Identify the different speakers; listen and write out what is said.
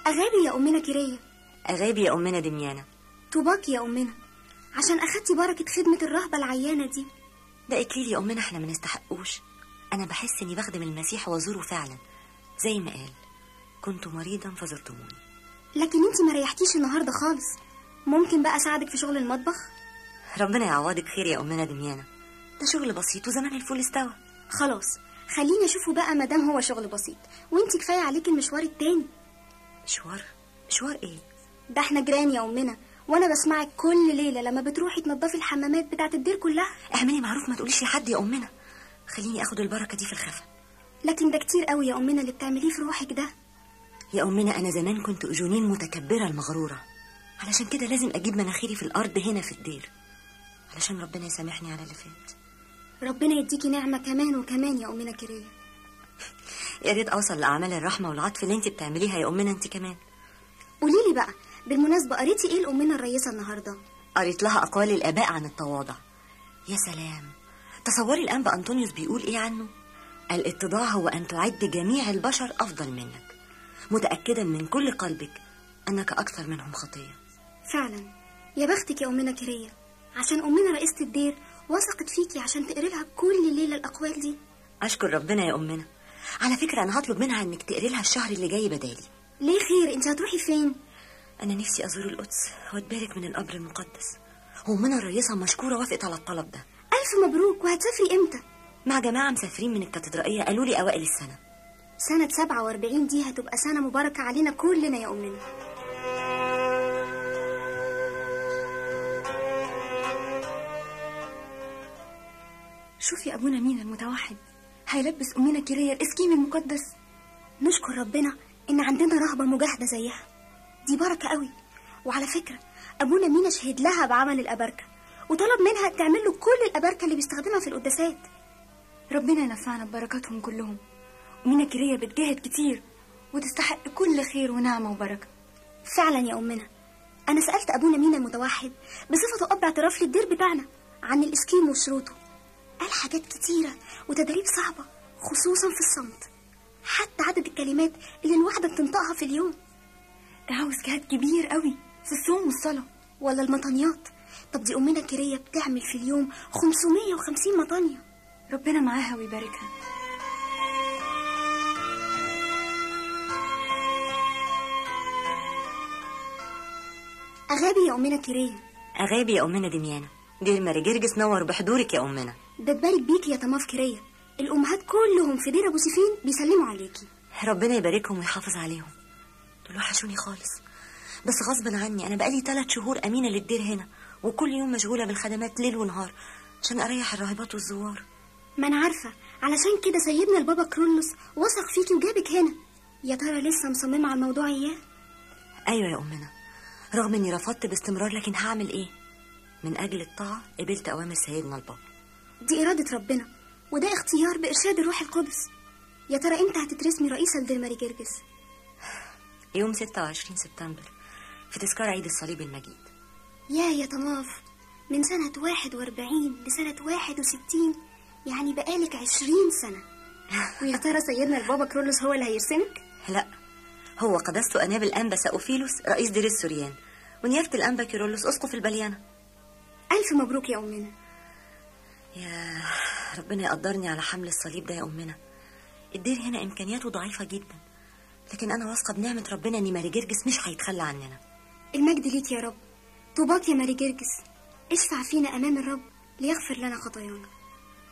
Speaker 1: أغابي يا أمنا كيرية
Speaker 2: أغابي يا أمنا دميانة
Speaker 1: طوباك يا أمنا عشان أخدتي بركة خدمة الرهبة العيانة دي
Speaker 2: ده إكليل يا أمنا إحنا ما نستحقوش أنا بحس إني بخدم المسيح وأزوره فعلا زي ما قال كنت مريضا فزرتموني
Speaker 1: لكن انت ما ريحتيش النهاردة خالص ممكن بقى أساعدك في شغل المطبخ
Speaker 2: ربنا يعوضك خير يا أمنا دميانة ده شغل بسيط وزمان الفول استوى
Speaker 1: خلاص خليني أشوفه بقى مادام هو شغل بسيط وانت كفاية عليك المشوار التاني
Speaker 2: مشوار مشوار إيه
Speaker 1: ده احنا جيران يا أمنا وأنا بسمعك كل ليلة لما بتروحي تنضفي الحمامات بتاعت الدير كلها
Speaker 2: اعملي معروف ما تقوليش لحد يا أمنا خليني أخد البركة دي في الخفا
Speaker 1: لكن ده كتير قوي يا أمنا اللي بتعمليه في روحك ده
Speaker 2: يا أمنا أنا زمان كنت أجونين متكبرة المغرورة علشان كده لازم أجيب مناخيري في الأرض هنا في الدير علشان ربنا يسامحني على اللي فات
Speaker 1: ربنا يديكي نعمة كمان وكمان يا أمنا كيرية
Speaker 2: يا ريت أوصل لأعمال الرحمة والعطف اللي أنت بتعمليها يا أمنا أنت كمان
Speaker 1: قوليلي بقى بالمناسبة قريتي ايه الأمنا الرئيسة النهاردة
Speaker 2: قريت لها أقوال الآباء عن التواضع يا سلام تصوري الأنبا أنطونيوس بيقول إيه عنه الاتضاع هو أن تعد جميع البشر أفضل منك متأكدا من كل قلبك أنك أكثر منهم خطية
Speaker 1: فعلا يا بختك يا أمنا كيرية عشان أمنا رئيسة الدير وثقت فيكي عشان تقري لها كل ليلة الأقوال دي
Speaker 2: أشكر ربنا يا أمنا على فكرة أنا هطلب منها إنك تقري لها الشهر اللي جاي بدالي
Speaker 1: ليه خير انت هتروحي فين
Speaker 2: أنا نفسي أزور القدس وأتبارك من القبر المقدس وأمنا الرئيسة مشكورة وافقت على الطلب ده
Speaker 1: ألف مبروك وهتسافري امتى
Speaker 2: مع جماعة مسافرين من الكاتدرائية قالوا لي أوائل السنة
Speaker 1: سنة سبعة واربعين دي هتبقى سنة مباركة علينا كلنا يا أمنا
Speaker 3: شوفي أبونا مين المتوحد هيلبس أمنا كيرية الإسكيم المقدس
Speaker 1: نشكر ربنا إن عندنا رهبة مجاهدة زيها دي بركة قوي وعلى فكرة أبونا مينا شهد لها بعمل الأبركة وطلب منها تعمل له كل الأبركة اللي بيستخدمها في القداسات
Speaker 3: ربنا ينفعنا ببركاتهم كلهم أمنا كيرية بتجاهد كتير وتستحق كل خير ونعمة وبركة
Speaker 1: فعلا يا أمنا أنا سألت أبونا مينا المتوحد بصفته أب اعتراف للدير بتاعنا عن الإسكيم وشروطه قال حاجات كتيرة وتدريب صعبة خصوصا في الصمت حتى عدد الكلمات اللي الواحدة بتنطقها في اليوم
Speaker 3: ده عاوز جهاد كبير قوي في الصوم والصلاة
Speaker 1: ولا المطانيات طب دي أمنا كيرية بتعمل في اليوم 550 مطانية
Speaker 3: ربنا معاها ويباركها
Speaker 1: أغابي يا أمنا كيرية
Speaker 2: أغابي يا أمنا دميانة دير ماري جرجس نور بحضورك يا أمنا
Speaker 1: ده تبارك بيكي يا طماف كيرية الأمهات كلهم في دير أبو سيفين بيسلموا عليكي
Speaker 2: ربنا يباركهم ويحافظ عليهم دول وحشوني خالص بس غصبا عني أنا بقالي ثلاث شهور أمينة للدير هنا وكل يوم مشغولة بالخدمات ليل ونهار عشان أريح الراهبات والزوار
Speaker 1: ما أنا عارفة علشان كده سيدنا البابا كرولوس وثق فيكي وجابك هنا يا ترى لسه مصممة على الموضوع إياه
Speaker 2: أيوة يا أمنا رغم إني رفضت باستمرار لكن هعمل إيه من أجل الطاعة قبلت أوامر سيدنا البابا
Speaker 1: دي إرادة ربنا وده اختيار بإرشاد الروح القدس يا ترى إمتى هتترسمي رئيسة لدير ماري جرجس
Speaker 2: يوم 26 سبتمبر في تذكار عيد الصليب المجيد
Speaker 1: يا يا طماف من سنة واحد واربعين لسنة واحد وستين يعني بقالك عشرين سنة ويا ترى سيدنا البابا كرولوس هو اللي هيرسمك؟
Speaker 2: لا هو قدسته أناب الأنبا سأوفيلوس رئيس دير السوريان ونيافة الأنبا كيرولوس أسقف البليانة
Speaker 1: ألف مبروك يا أمنا
Speaker 2: يا ربنا يقدرني على حمل الصليب ده يا أمنا الدير هنا إمكانياته ضعيفة جدا لكن أنا واثقة بنعمة ربنا إن ماري جرجس مش هيتخلى عننا
Speaker 1: المجد ليك يا رب طوباك يا ماري جرجس اشفع فينا أمام الرب ليغفر لنا خطايانا